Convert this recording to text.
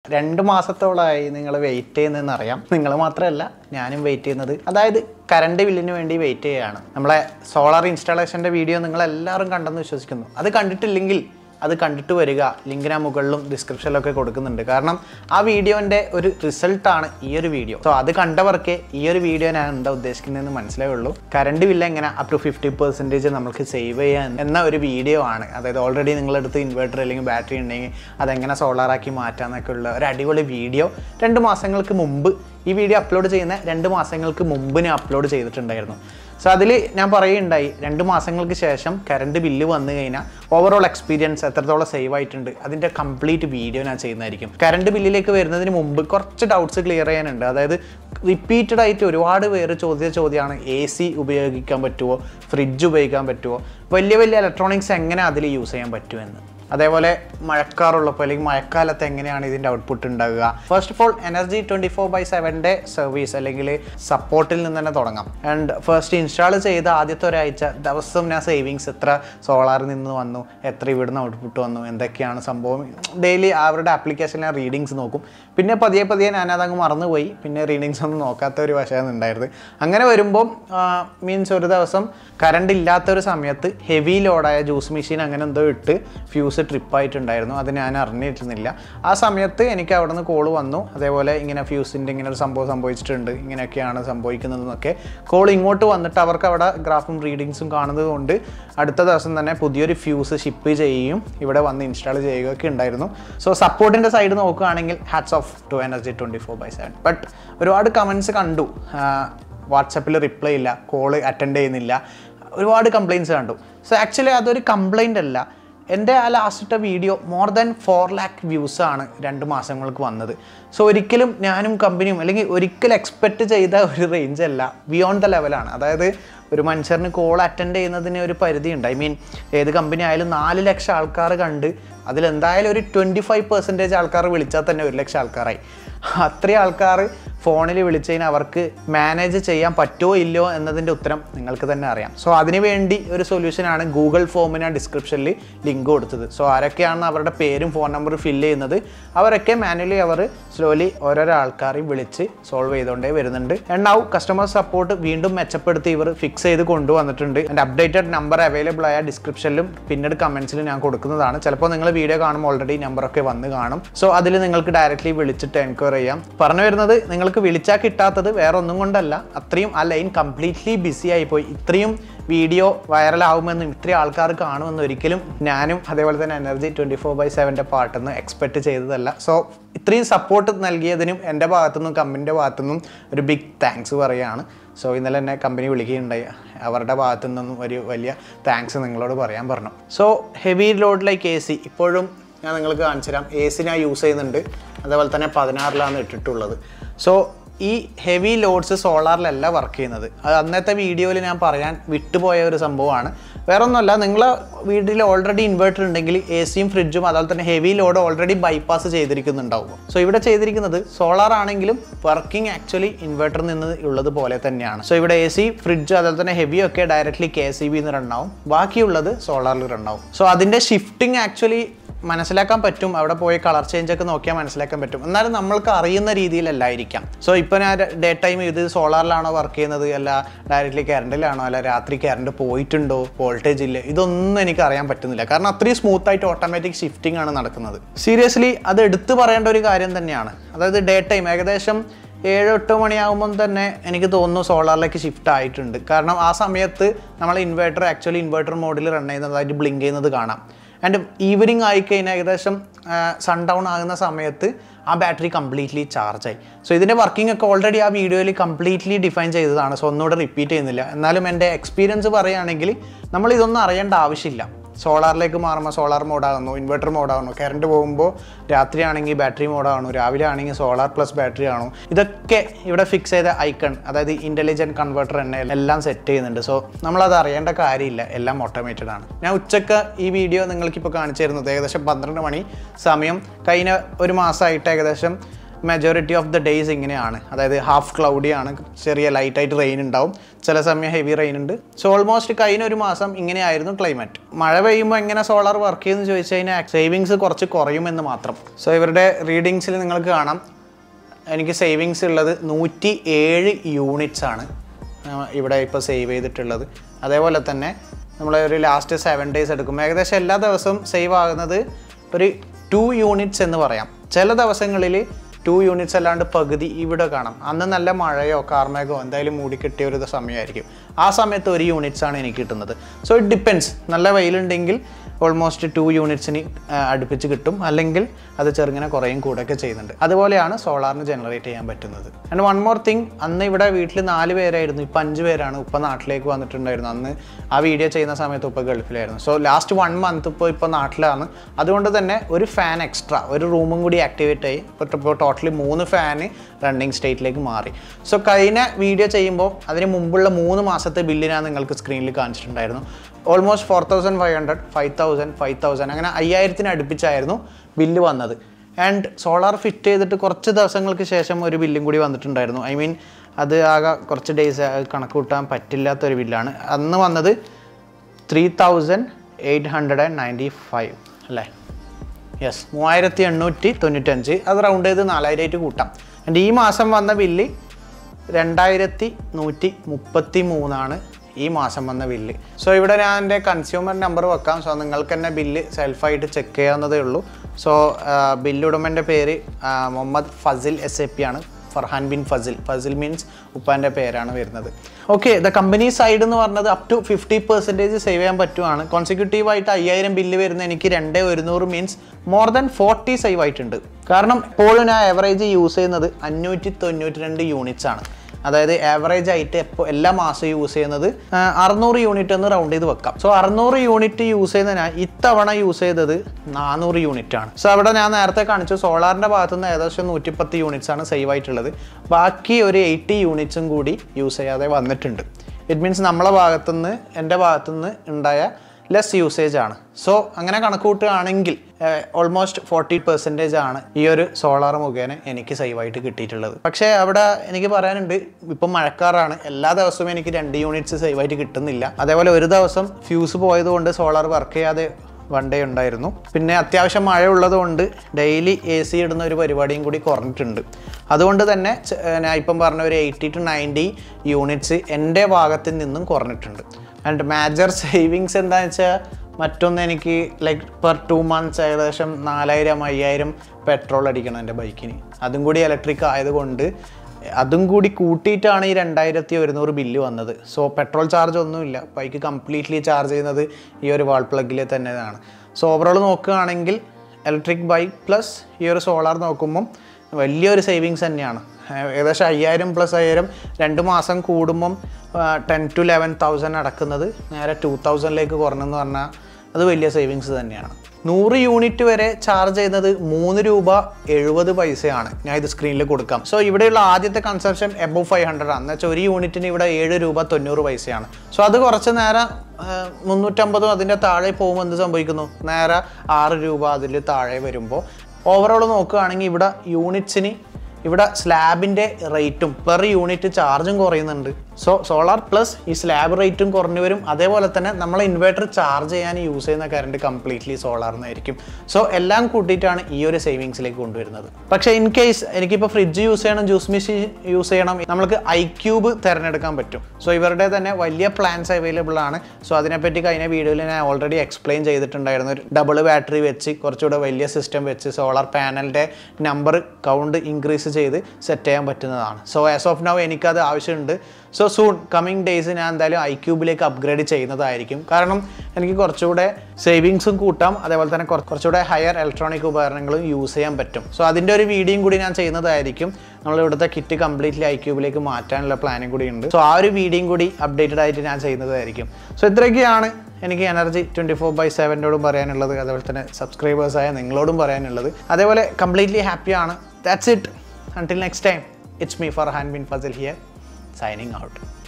രണ്ട് മാസത്തോളമായി നിങ്ങൾ വെയിറ്റ് ചെയ്യുന്നതെന്ന് അറിയാം നിങ്ങൾ മാത്രമല്ല ഞാനും വെയിറ്റ് ചെയ്യുന്നത് അതായത് കറണ്ട് ബില്ലിന് വേണ്ടി വെയിറ്റ് ചെയ്യുകയാണ് നമ്മളെ സോളാർ ഇൻസ്റ്റാളേഷൻ്റെ വീഡിയോ നിങ്ങൾ എല്ലാവരും കണ്ടെന്ന് വിശ്വസിക്കുന്നു അത് കണ്ടിട്ടില്ലെങ്കിൽ അത് കണ്ടിട്ട് വരിക ലിങ്ക് ഞാൻ മുകളിലും ഡിസ്ക്രിപ്ഷനിലൊക്കെ കൊടുക്കുന്നുണ്ട് കാരണം ആ വീഡിയോൻ്റെ ഒരു റിസൾട്ടാണ് ഈ ഒരു വീഡിയോ സോ അത് കണ്ടവർക്ക് ഈ ഒരു വീഡിയോ ഞാൻ എന്താ ഉദ്ദേശിക്കുന്നതെന്ന് മനസ്സിലാവുള്ളൂ കറണ്ട് ബില്ല് എങ്ങനെ അപ് ടു ഫിഫ്റ്റി പെർസെൻറ്റേജ് നമുക്ക് സേവ് ചെയ്യാൻ എന്ന ഒരു വീഡിയോ ആണ് അതായത് ഓൾറെഡി നിങ്ങളടുത്ത് ഇൻവെർട്ടർ അല്ലെങ്കിൽ ബാറ്ററി ഉണ്ടെങ്കിൽ അതെങ്ങനെ സോളാറാക്കി മാറ്റാമെന്നൊക്കെ ഉള്ള ഒരു അടിപൊളി വീഡിയോ രണ്ട് മാസങ്ങൾക്ക് മുമ്പ് ഈ വീഡിയോ അപ്ലോഡ് ചെയ്യുന്ന രണ്ട് മാസങ്ങൾക്ക് മുമ്പ് ഞാൻ അപ്ലോഡ് ചെയ്തിട്ടുണ്ടായിരുന്നു സോ അതിൽ ഞാൻ പറയുകയുണ്ടായി രണ്ട് മാസങ്ങൾക്ക് ശേഷം കറണ്ട് ബില്ല് വന്നു കഴിഞ്ഞാൽ ഓവറോൾ എക്സ്പീരിയൻസ് എത്രത്തോളം സേവ് ആയിട്ടുണ്ട് അതിൻ്റെ കംപ്ലീറ്റ് വീഡിയോ ഞാൻ ചെയ്യുന്നതായിരിക്കും കറണ്ട് ബില്ലിലേക്ക് വരുന്നതിന് മുമ്പ് കുറച്ച് ഡൗട്ട്സ് ക്ലിയർ ചെയ്യാനുണ്ട് അതായത് റിപ്പീറ്റഡ് ആയിട്ട് ഒരുപാട് പേര് ചോദിച്ച ചോദ്യമാണ് എ സി ഉപയോഗിക്കാൻ പറ്റുമോ ഫ്രിഡ്ജ് ഉപയോഗിക്കാൻ പറ്റുമോ വലിയ വലിയ ഇലക്ട്രോണിക്സ് എങ്ങനെ അതിൽ യൂസ് ചെയ്യാൻ പറ്റുമെന്ന് അതേപോലെ മഴക്കാറുള്ളപ്പോൾ അല്ലെങ്കിൽ മഴക്കാലത്ത് എങ്ങനെയാണ് ഇതിൻ്റെ ഔട്ട്പുട്ട് ഉണ്ടാകുക first of all energy twenty four by സെവൻ്റെ സർവീസ് അല്ലെങ്കിൽ സപ്പോർട്ടിൽ നിന്ന് തന്നെ തുടങ്ങാം ആൻഡ് ഫസ്റ്റ് ഇൻസ്റ്റാൾ ചെയ്ത ആദ്യത്തെ ഒരാഴ്ച ദിവസം ഞാൻ സേവിങ്സ് എത്ര സോളാറിൽ നിന്ന് വന്നു എത്ര ഇവിടുന്ന് ഔട്ട്പുട്ട് വന്നു എന്തൊക്കെയാണ് സംഭവം ഡെയിലി അവരുടെ ആപ്ലിക്കേഷനിൽ ഞാൻ റീഡിങ്സ് നോക്കും പിന്നെ പതിയെ പതിയെ ഞാനതങ്ങ് മറന്നുപോയി പിന്നെ റീഡിങ്സ് ഒന്നും നോക്കാത്ത ഒരു വശമാണ് ഉണ്ടായിരുന്നത് അങ്ങനെ വരുമ്പോൾ മീൻസ് ഒരു ദിവസം കറണ്ട് ഇല്ലാത്തൊരു സമയത്ത് ഹെവി ലോഡായ ജ്യൂസ് മെഷീൻ അങ്ങനെ എന്തോ ഇട്ട് ഫ്യൂസ് ട്രിപ്പായിട്ടുണ്ടായിരുന്നു അത് ഞാൻ അറിഞ്ഞിരുന്നില്ല ആ സമയത്ത് എനിക്ക് അവിടെ നിന്ന് കോള് വന്നു അതേപോലെ ഇങ്ങനെ ഫ്യൂസിൻ്റെ ഇങ്ങനെ ഒരു സംഭവം സംഭവിച്ചിട്ടുണ്ട് ഇങ്ങനെയൊക്കെയാണ് സംഭവിക്കുന്നതെന്നൊക്കെ കോൾ ഇങ്ങോട്ട് വന്നിട്ട് അവർക്ക് അവിടെ ഗ്രാഫും റീഡിങ്സും കാണുന്നത് കൊണ്ട് അടുത്ത ദിവസം തന്നെ പുതിയൊരു ഫ്യൂസ് ഷിപ്പ് ചെയ്യുകയും ഇവിടെ വന്ന് ഇൻസ്റ്റാൾ ചെയ്യുകയൊക്കെ ഉണ്ടായിരുന്നു സോ സപ്പോർട്ടിൻ്റെ സൈഡ് നോക്കുകയാണെങ്കിൽ hats off to energy twenty four by seven but ഒരുപാട് കമൻസ് കണ്ടു വാട്സപ്പിൽ റിപ്ലൈ ഇല്ല കോള് അറ്റൻഡ് ചെയ്യുന്നില്ല ഒരുപാട് കംപ്ലയിൻസ് കണ്ടു സോ ആക്ച്വലി അതൊരു കംപ്ലൈൻ്റ് അല്ല എൻ്റെ ആ ലാസ്റ്റത്തെ video more than four lakh views ആണ് രണ്ട് മാസങ്ങൾക്ക് വന്നത് സോ ഒരിക്കലും ഞാനും കമ്പനിയും അല്ലെങ്കിൽ ഒരിക്കലും എക്സ്പെക്റ്റ് ചെയ്ത ഒരു റേഞ്ച് അല്ല ബിയോണ്ട് ദ ലെവലാണ് അതായത് ഒരു മനുഷ്യറിന് കോൾ അറ്റൻഡ് ചെയ്യുന്നതിന് ഒരു പരിധിയുണ്ട് ഐ മീൻ ഏത് കമ്പനി ആയാലും നാല് ലക്ഷം ആൾക്കാർ കണ്ട് അതിലെന്തായാലും ഒരു ട്വൻറ്റി ഫൈവ് പെർസെൻറ്റേജ് ആൾക്കാർ വിളിച്ചാൽ തന്നെ ഒരു ലക്ഷം ആൾക്കാരായി അത്രയും ആൾക്കാർ ഫോണിൽ വിളിച്ചതിന് അവർക്ക് മാനേജ് ചെയ്യാൻ പറ്റുമോ ഇല്ലയോ എന്നതിൻ്റെ ഉത്തരം നിങ്ങൾക്ക് തന്നെ അറിയാം സോ അതിനുവേണ്ടി ഒരു സൊല്യൂഷനാണ് ഗൂഗിൾ ഫോമിന് ഞാൻ ഡിസ്ക്രിപ്ഷനിൽ ലിങ്ക് കൊടുത്തത് സോ ആരൊക്കെയാണ് അവരുടെ പേരും ഫോൺ നമ്പറും ഫില്ല് ചെയ്യുന്നത് അവരൊക്കെ മാനുവലി അവർ സ്ലോലി ഓരോരോ ആൾക്കാരെയും വിളിച്ച് സോൾവ് ചെയ്തുകൊണ്ടേ വരുന്നുണ്ട് എന്നാവും കസ്റ്റമർ സപ്പോർട്ട് വീണ്ടും മെച്ചപ്പെടുത്തി ഇവർ ഫിക്സ് ചെയ്ത് കൊണ്ടുവന്നിട്ടുണ്ട് എൻ്റെ അപ്ഡേറ്റഡ് നമ്പർ അവൈലബിൾ ആയ ഡിസ്ക്രിപ്ഷനിലും പിന്നീട് കമൻസിലും ഞാൻ കൊടുക്കുന്നതാണ് ചിലപ്പോൾ നിങ്ങൾ വീഡിയോ കാണുമ്പോൾ ഓൾറെഡി നമ്പറൊക്കെ വന്ന് കാണും സോ അതിൽ നിങ്ങൾക്ക് ഡയറക്റ്റ്ലി വിളിച്ചിട്ട് എൻക്വയറി ചെയ്യാം പറഞ്ഞു വരുന്നത് നിങ്ങൾക്ക് വിളിച്ചാൽ കിട്ടാത്തത് വേറെ ഒന്നും കൊണ്ടല്ല അത്രയും ആ ലൈൻ കംപ്ലീറ്റ്ലി ബിസി ആയിപ്പോയി ഇത്രയും വീഡിയോ വൈറലാവുമെന്നും ഇത്രയും ആൾക്കാർ കാണുമെന്നും ഒരിക്കലും ഞാനും അതേപോലെ തന്നെ എനർജി ട്വൻറ്റി ഫോർ ബൈ സെവൻ്റെ പാട്ടെന്ന് എക്സ്പെക്ട് ചെയ്തതല്ല സോ ഇത്രയും സപ്പോർട്ട് നൽകിയതിനും എൻ്റെ ഭാഗത്തുനിന്നും കമ്പനിൻ്റെ ഭാഗത്തുനിന്നും ഒരു ബിഗ് താങ്ക്സ് പറയുകയാണ് സോ ഇന്നലെ എന്നെ കമ്പനി വിളിക്കുകയുണ്ടായി അവരുടെ ഭാഗത്തു നിന്നും ഒരു വലിയ താങ്ക്സ് നിങ്ങളോട് പറയാൻ പറഞ്ഞു so heavy load like A C ഇപ്പോഴും ഞാൻ നിങ്ങൾക്ക് കാണിച്ചു തരാം എ സി ഞാൻ യൂസ് ചെയ്യുന്നുണ്ട് അതേപോലെ തന്നെ പതിനാറിലാണ് ഇട്ടിട്ടുള്ളത് സോ ഈ ഹെവി ലോഡ്സ് സോളാറിലല്ല വർക്ക് ചെയ്യുന്നത് അത് അന്നത്തെ വീഡിയോയിൽ ഞാൻ പറയാൻ വിട്ടുപോയ ഒരു സംഭവമാണ് വേറെ ഒന്നുമല്ല നിങ്ങൾ വീട്ടിൽ ഓൾറെഡി ഇൻവെർട്ടർ ഉണ്ടെങ്കിൽ എ സിയും ഫ്രിഡ്ജും അതുപോലെ തന്നെ ഹെവി ലോഡ് ഓൾറെഡി ബൈപ്പാസ് ചെയ്തിരിക്കുന്നുണ്ടാവും സോ ഇവിടെ ചെയ്തിരിക്കുന്നത് സോളാർ ആണെങ്കിലും വർക്കിംഗ് ആക്ച്വലി ഇൻവെർട്ടറിൽ നിന്ന് ഉള്ളത് പോലെ തന്നെയാണ് സോ ഇവിടെ എ സി ഫ്രിഡ്ജ് അതുപോലെ തന്നെ ഹെവി ഒക്കെ ഡയറക്റ്റ്ലി കെ സി ബിന്ന് റണ്ണാവും ബാക്കിയുള്ളത് സോളാറിൽ റണ്ണാവും സോ അതിൻ്റെ ഷിഫ്റ്റിംഗ് ആക്ച്വലി മനസ്സിലാക്കാൻ പറ്റും അവിടെ പോയി കളർ ചേഞ്ച് ഒക്കെ നോക്കിയാൽ മനസ്സിലാക്കാൻ പറ്റും എന്നാലും നമ്മൾക്ക് അറിയുന്ന രീതിയിലല്ലായിരിക്കാം സോ ഇപ്പോൾ ഞാൻ ഡേ ടൈം ഇത് സോളാറിലാണോ വർക്ക് ചെയ്യുന്നത് അല്ല ഡയറക്റ്റ്ലി കറണ്ടിലാണോ അല്ല രാത്രി കറണ്ട് പോയിട്ടുണ്ടോ വോൾട്ടേജ് ഇല്ല ഇതൊന്നും എനിക്ക് അറിയാൻ പറ്റുന്നില്ല കാരണം അത്രയും സ്മൂത്ത് ആയിട്ട് ഓട്ടോമാറ്റിക് ഷിഫ്റ്റിംഗ് ആണ് നടക്കുന്നത് സീരിയസ്ലി അത് എടുത്തു പറയേണ്ട ഒരു കാര്യം തന്നെയാണ് അതായത് ഡേ ടൈം ഏകദേശം ഏഴ് എട്ട് മണിയാകുമ്പം തന്നെ എനിക്ക് തോന്നുന്നു സോളാറിലേക്ക് ഷിഫ്റ്റ് ആയിട്ടുണ്ട് കാരണം ആ സമയത്ത് നമ്മൾ ഇൻവേർട്ടർ ആക്ച്വലി ഇൻവേർട്ടർ മോഡിൽ റൺ ചെയ്യുന്നതായിട്ട് ബ്ലിങ്ക് ചെയ്യുന്നത് കാണാം ആൻഡ് ഈവനിങ് ആയിക്കഴിഞ്ഞാൽ ഏകദേശം സൺ ഡൗൺ ആകുന്ന സമയത്ത് ആ ബാറ്ററി കംപ്ലീറ്റ്ലി ചാർജായി സോ ഇതിൻ്റെ വർക്കിംഗ് ഒക്കെ ഓൾറെഡി ആ വീഡിയോയിൽ കംപ്ലീറ്റ്ലി ഡിഫൈൻ ചെയ്തതാണ് സോ ഒന്നുകൂടെ റിപ്പീറ്റ് ചെയ്യുന്നില്ല എന്നാലും എൻ്റെ എക്സ്പീരിയൻസ് പറയുകയാണെങ്കിൽ നമ്മൾ ഇതൊന്നും അറിയേണ്ട ആവശ്യമില്ല സോളാറിലേക്ക് മാറുമ്പോൾ സോളാർ മോഡാകുന്നു ഇൻവെർട്ടർ മോഡാകുന്നു കറണ്ട് പോകുമ്പോൾ രാത്രിയാണെങ്കിൽ ബാറ്ററി മോഡാകുന്നു രാവിലെ ആണെങ്കിൽ സോളാർ പ്ലസ് ബാറ്ററി ആണു ഇതൊക്കെ ഇവിടെ ഫിക്സ് ചെയ്ത ഐക്കൺ അതായത് ഇൻ്റലിജൻറ്റ് കൺവെർട്ടർ തന്നെ എല്ലാം സെറ്റ് ചെയ്യുന്നുണ്ട് സോ നമ്മളത് അറിയേണ്ട കാര്യമില്ല എല്ലാം ഓട്ടോമേറ്റഡ് ആണ് ഞാൻ ഉച്ചക്ക് ഈ വീഡിയോ നിങ്ങൾക്കിപ്പോൾ കാണിച്ചു തരുന്നത് ഏകദേശം പന്ത്രണ്ട് മണി സമയം കഴിഞ്ഞ ഒരു മാസമായിട്ട് ഏകദേശം മെജോറിറ്റി ഓഫ് ദ ഡേയ്സ് ഇങ്ങനെയാണ് അതായത് ഹാഫ് ക്ലൗഡി ആണ് ചെറിയ ലൈറ്റായിട്ട് റെയിൻ ഉണ്ടാവും ചില സമയം ഹെവി റെയിൻ ഉണ്ട് സോ ഓൾമോസ്റ്റ് കഴിഞ്ഞ ഒരു മാസം ഇങ്ങനെയായിരുന്നു ക്ലൈമറ്റ് മഴ പെയ്യുമ്പോൾ എങ്ങനെ സോളാർ വർക്ക് ചെയ്യുമെന്ന് ചോദിച്ചു കഴിഞ്ഞാൽ സേവിങ്സ് കുറച്ച് കുറയുമെന്ന് മാത്രം സോ ഇവരുടെ റീഡിങ്സിൽ നിങ്ങൾക്ക് കാണാം എനിക്ക് സേവിങ്സ് ഉള്ളത് നൂറ്റി ഏഴ് യൂണിറ്റ്സ് ആണ് ആ, ഇവിടെ ഇപ്പോൾ സേവ് ചെയ്തിട്ടുള്ളത് അതേപോലെ തന്നെ നമ്മൾ ഒരു ലാസ്റ്റ് സെവൻ ഡേയ്സ് എടുക്കും ഏകദേശം എല്ലാ ദിവസവും സേവ് ആകുന്നത് ഒരു ടു യൂണിറ്റ്സ് എന്ന് പറയാം ചില ദിവസങ്ങളിൽ ടു യൂണിറ്റ്സ് അല്ലാണ്ട് പകുതി ഇവിടെ കാണാം അന്ന് നല്ല മഴയോ കാർമേഘോ എന്തായാലും മൂടിക്കെട്ടിയ ഒരു സമയമായിരിക്കും ആ സമയത്ത് ഒരു യൂണിറ്റ്സ് ആണ് എനിക്ക് കിട്ടുന്നത് സോ ഇറ്റ് ഡിപ്പെൻസ് നല്ല വെയിലുണ്ടെങ്കിൽ ഓൾമോസ്റ്റ് ടു യൂണിറ്റ്സിന് അടുപ്പിച്ച് കിട്ടും അല്ലെങ്കിൽ അത് ചെറുങ്ങനെ കുറയും കൂടെയൊക്കെ ചെയ്യുന്നുണ്ട് അതുപോലെയാണ് സോളാറിന് ജനറേറ്റ് ചെയ്യാൻ പറ്റുന്നത് ആൻഡ് വൺ മോർ തിങ് അന്ന് ഇവിടെ വീട്ടിൽ നാല് പേരായിരുന്നു ഇപ്പം അഞ്ച് പേരാണ് ഉപ്പ നാട്ടിലേക്ക് വന്നിട്ടുണ്ടായിരുന്നു അന്ന് ആ വീഡിയോ ചെയ്യുന്ന സമയത്ത് ഉപ്പ ഗൾഫിലായിരുന്നു സോ ലാസ്റ്റ് വൺ മന്ത് ഇപ്പോൾ ഇപ്പോൾ നാട്ടിലാണ് അതുകൊണ്ട് തന്നെ ഒരു ഫാൻ എക്സ്ട്രാ ഒരു റൂമും കൂടി ആക്ടിവേറ്റ് ആയി ഇപ്പോൾ ഇപ്പോൾ ടോട്ടലി മൂന്ന് ഫാന് റണ്ണിങ് സ്റ്റേറ്റിലേക്ക് മാറി സോ കഴിഞ്ഞ വീഡിയോ ചെയ്യുമ്പോൾ അതിന് മുമ്പുള്ള മൂന്ന് മാസത്തെ ബില്ല് ഞാൻ നിങ്ങൾക്ക് സ്ക്രീനിൽ കാണിച്ചിട്ടുണ്ടായിരുന്നു almost four thousand five hundred five thousand five thousand അങ്ങനെ അയ്യായിരത്തിന് അടുപ്പിച്ചായിരുന്നു ബില്ല് വന്നത് ആൻഡ് സോളാർ ഫിറ്റ് ചെയ്തിട്ട് കുറച്ച് ദിവസങ്ങൾക്ക് ശേഷം ഒരു ബില്ലും കൂടി വന്നിട്ടുണ്ടായിരുന്നു ഐ മീൻ അത് ആകെ കുറച്ച് ഡേയ്സ് കണക്ക് കൂട്ടാൻ പറ്റില്ലാത്തൊരു ബില്ലാണ് അന്ന് വന്നത് three thousand eight hundred and ninety five അല്ലേ യെസ് മൂവായിരത്തി എണ്ണൂറ്റി തൊണ്ണൂറ്റഞ്ച് അത് റൗണ്ട് ചെയ്ത് നാലായിരമായിട്ട് കൂട്ടാം ആൻഡ് ഈ മാസം വന്ന ബില്ല് രണ്ടായിരത്തി നൂറ്റി മുപ്പത്തി മൂന്നാണ് ഈ മാസം വന്ന ബില്ല് സോ ഇവിടെ ഞാൻ എൻ്റെ കൺസ്യൂമർ നമ്പർ വെക്കാം സോ നിങ്ങൾക്ക് തന്നെ ബില്ല് സെൽഫായിട്ട് ചെക്ക് ചെയ്യാവുന്നതേ ഉള്ളൂ സോ ബില്ലുടമൻ്റെ പേര് ആ, Muhammad Fasil S A P ആണ് ഫർഹാൻ ബിൻ ഫസിൽ ഫസിൽ മീൻസ് ഉപ്പാൻ്റെ പേരാണ് വരുന്നത് ഓക്കെ ദ കമ്പനി സൈഡ് എന്ന് പറഞ്ഞത് up to fifty percentage save ചെയ്യാൻ പറ്റുവാണ് കോൺസിക്യൂട്ടീവായിട്ട് അയ്യായിരം ബില്ല് വരുന്ന എനിക്ക് രണ്ട് ഒരുന്നൂറ് means more than forty save ആയിട്ടുണ്ട് കാരണം ഇപ്പോഴും ഞാൻ ആവറേജ് യൂസ് ചെയ്യുന്നത് അഞ്ഞൂറ്റി തൊണ്ണൂറ്റി രണ്ട് യൂണിറ്റ്സ് ആണ് അതായത് ആവറേജ് ആയിട്ട് എപ്പോൾ എല്ലാ മാസവും യൂസ് ചെയ്യുന്നത് ആ, അറുന്നൂറ് യൂണിറ്റ് എന്ന് റൗണ്ട് ചെയ്ത് വെക്കാം സോ അറുന്നൂറ് യൂണിറ്റ് യൂസ് ചെയ്യുന്ന ഞാൻ ഇത്തവണ യൂസ് ചെയ്തത് നാനൂറ് യൂണിറ്റ് ആണ് സോ അവിടെ ഞാൻ നേരത്തെ കാണിച്ചു സോളാറിൻ്റെ ഭാഗത്തു നിന്ന് ഏകദേശം നൂറ്റിപ്പത്ത് യൂണിറ്റ്സ് ആണ് സേവ് ആയിട്ടുള്ളത് ബാക്കി ഒരു എയ്റ്റി യൂണിറ്റ്സും കൂടി യൂസ് ചെയ്യാതെ വന്നിട്ടുണ്ട് ഇറ്റ് മീൻസ് നമ്മളെ ഭാഗത്തുനിന്ന് എൻ്റെ ഭാഗത്തുനിന്ന് ഉണ്ടായ ലെസ് യൂസേജ് ആണ് സോ അങ്ങനെ കണക്ക് കൂട്ടുകയാണെങ്കിൽ ഓൾമോസ്റ്റ് ഫോർട്ടി പെർസെൻറ്റേജ് ആണ് ഈ ഒരു സോളാർ മുഖേന എനിക്ക് സേവ് ആയിട്ട് കിട്ടിയിട്ടുള്ളത് പക്ഷേ അവിടെ എനിക്ക് പറയാനുണ്ട് ഇപ്പം മഴക്കാറാണ് എല്ലാ ദിവസവും എനിക്ക് രണ്ട് യൂണിറ്റ്സ് സേവ് ആയിട്ട് കിട്ടുന്നില്ല അതേപോലെ ഒരു ദിവസം ഫ്യൂസ് പോയതുകൊണ്ട് സോളാർ വർക്ക് ചെയ്യാതെ വൺ ഡേ ഉണ്ടായിരുന്നു പിന്നെ അത്യാവശ്യം മഴ ഉള്ളതുകൊണ്ട് ഡെയിലി എ സി ഇടുന്ന ഒരു പരിപാടിയും കൂടി കുറഞ്ഞിട്ടുണ്ട് അതുകൊണ്ട് തന്നെ ച- ഏർ ഞാൻ ഇപ്പം പറഞ്ഞ ഒരു എയ്റ്റി ടു നയൻറ്റി യൂണിറ്റ്സ് എൻ്റെ ഭാഗത്തിൽ നിന്നും കുറഞ്ഞിട്ടുണ്ട് ആൻഡ് മേജർ സേവിങ്സ് എന്താണെന്ന് വെച്ചാൽ മറ്റൊന്ന് എനിക്ക് ലൈക്ക് പെർ ടു മന്ത്സ് ഏകദേശം നാലായിരം അയ്യായിരം പെട്രോൾ അടിക്കണം എൻ്റെ ബൈക്കിന് അതും കൂടി ഇലക്ട്രിക് ആയതുകൊണ്ട് അതും കൂടി കൂട്ടിയിട്ടാണ് ഈ രണ്ടായിരത്തി ഒരുന്നൂറ് ബില്ല് വന്നത് സോ പെട്രോൾ ചാർജ് ഒന്നുമില്ല ബൈക്ക് കംപ്ലീറ്റ്ലി ചാർജ് ചെയ്യുന്നത് ഈ ഒരു വാൾ പ്ലഗിൽ തന്നെയാണ് സോ ഓവറോൾ നോക്കുകയാണെങ്കിൽ ഇലക്ട്രിക് ബൈക്ക് പ്ലസ് ഈ ഒരു സോളാർ നോക്കുമ്പം വലിയൊരു സേവിങ്സ് തന്നെയാണ് ഏഹ് ഏകദേശം അയ്യായിരം പ്ലസ് അയ്യായിരം രണ്ട് മാസം കൂടുമ്പം ടെൻ ടു ലെവൻ തൗസൻഡ് അടക്കുന്നത് നേരെ ടു തൗസൻഡിലേക്ക് കുറഞ്ഞെന്ന് പറഞ്ഞാൽ അത് വലിയ സേവിങ്സ് തന്നെയാണ് നൂറ് യൂണിറ്റ് വരെ ചാർജ് ചെയ്യുന്നത് മൂന്ന് രൂപ എഴുപത് പൈസയാണ് ഞാൻ ഇത് സ്ക്രീനിൽ കൊടുക്കാം സോ ഇവിടെയുള്ള ആദ്യത്തെ കൺസംഷൻ എബവ് ഫൈവ് ഹൺഡ്രഡ് ആണ് എന്ന് വെച്ചാൽ ഒരു യൂണിറ്റിന് ഇവിടെ ഏഴ് രൂപ തൊണ്ണൂറ് പൈസയാണ് സോ അത് കുറച്ച് നേരം ആ, മുന്നൂറ്റമ്പതും അതിൻ്റെ താഴെ പോകുമ്പോൾ എന്ത് സംഭവിക്കുന്നു നേരെ ആറ് രൂപ അതിൽ താഴെ വരുമ്പോൾ ഓവറോൾ നോക്കുകയാണെങ്കിൽ ഇവിടെ യൂണിറ്റ്സിന് ഇവിടെ സ്ലാബിൻ്റെ റേറ്റും പെർ യൂണിറ്റ് ചാർജും കുറയുന്നുണ്ട് സോ സോളാർ പ്ലസ് ഈ സ്ലാബ് റേറ്റും കുറഞ്ഞു വരും അതേപോലെ തന്നെ നമ്മൾ ഇൻവേർട്ടർ ചാർജ് ചെയ്യാൻ യൂസ് ചെയ്യുന്ന കറണ്ട് കംപ്ലീറ്റ്ലി സോളാറിനായിരിക്കും സോ എല്ലാം കൂട്ടിയിട്ടാണ് ഈ ഒരു സേവിങ്സിലേക്ക് കൊണ്ടുവരുന്നത് പക്ഷേ ഇൻ കേസ് എനിക്കിപ്പോൾ ഫ്രിഡ്ജ് യൂസ് ചെയ്യണം ജ്യൂസ് മെഷീൻ യൂസ് ചെയ്യണം നമുക്ക് ഐ ക്യൂബ് തിരഞ്ഞെടുക്കാൻ പറ്റും സോ ഇവരുടെ തന്നെ വലിയ പ്ലാൻസ് അവൈലബിൾ ആണ് സോ അതിനെപ്പറ്റി കഴിഞ്ഞ വീഡിയോയിൽ ഞാൻ ഓൾറെഡി എക്സ്പ്ലെയിൻ ചെയ്തിട്ടുണ്ടായിരുന്നു ഒരു ഡബിൾ ബാറ്ററി വെച്ച് കുറച്ചുകൂടെ വലിയ സിസ്റ്റം വെച്ച് സോളാർ പാനലിൻ്റെ നമ്പർ കൗണ്ട് ഇൻക്രീസ് ചെയ്ത് സെറ്റ് ചെയ്യാൻ പറ്റുന്നതാണ് സോ ആസ് ഓഫ് നൗ എനിക്കത് ആവശ്യമുണ്ട് സോ സൂൺ കമ്മിങ് ഡേയ്സ് ഞാൻ എന്തായാലും ഐ ക്യൂബിലേക്ക് അപ്ഗ്രേഡ് ചെയ്യുന്നതായിരിക്കും കാരണം എനിക്ക് കുറച്ചുകൂടെ സേവിങ്സും കൂട്ടാം അതേപോലെ തന്നെ കുറ- കുറച്ചുകൂടെ ഹയർ ഇലക്ട്രോണിക് ഉപകരണങ്ങളും യൂസ് ചെയ്യാൻ പറ്റും സോ അതിൻ്റെ ഒരു വീഡിയോയും കൂടി ഞാൻ ചെയ്യുന്നതായിരിക്കും നമ്മൾ ഇവിടുത്തെ കിറ്റ് കംപ്ലീറ്റ്ലി ഐ ക്യൂബിലേക്ക് മാറ്റാനുള്ള പ്ലാനും കൂടി ഉണ്ട് സോ ആ ഒരു വീഡിയോയും കൂടി അപ്ഡേറ്റഡ് ആയിട്ട് ഞാൻ ചെയ്യുന്നതായിരിക്കും സോ ഇത്രയൊക്കെയാണ് എനിക്ക് എനർജി ട്വൻറ്റി ഫോർ ബൈ സെവനോടും പറയാനുള്ളത് അതേപോലെ തന്നെ സബ്സ്ക്രൈബേഴ്സായ നിങ്ങളോടും പറയാനുള്ളത് അതേപോലെ കംപ്ലീറ്റ്ലി ഹാപ്പിയാണ് that's it until next time it's me Farhan bin Fasal here signing out.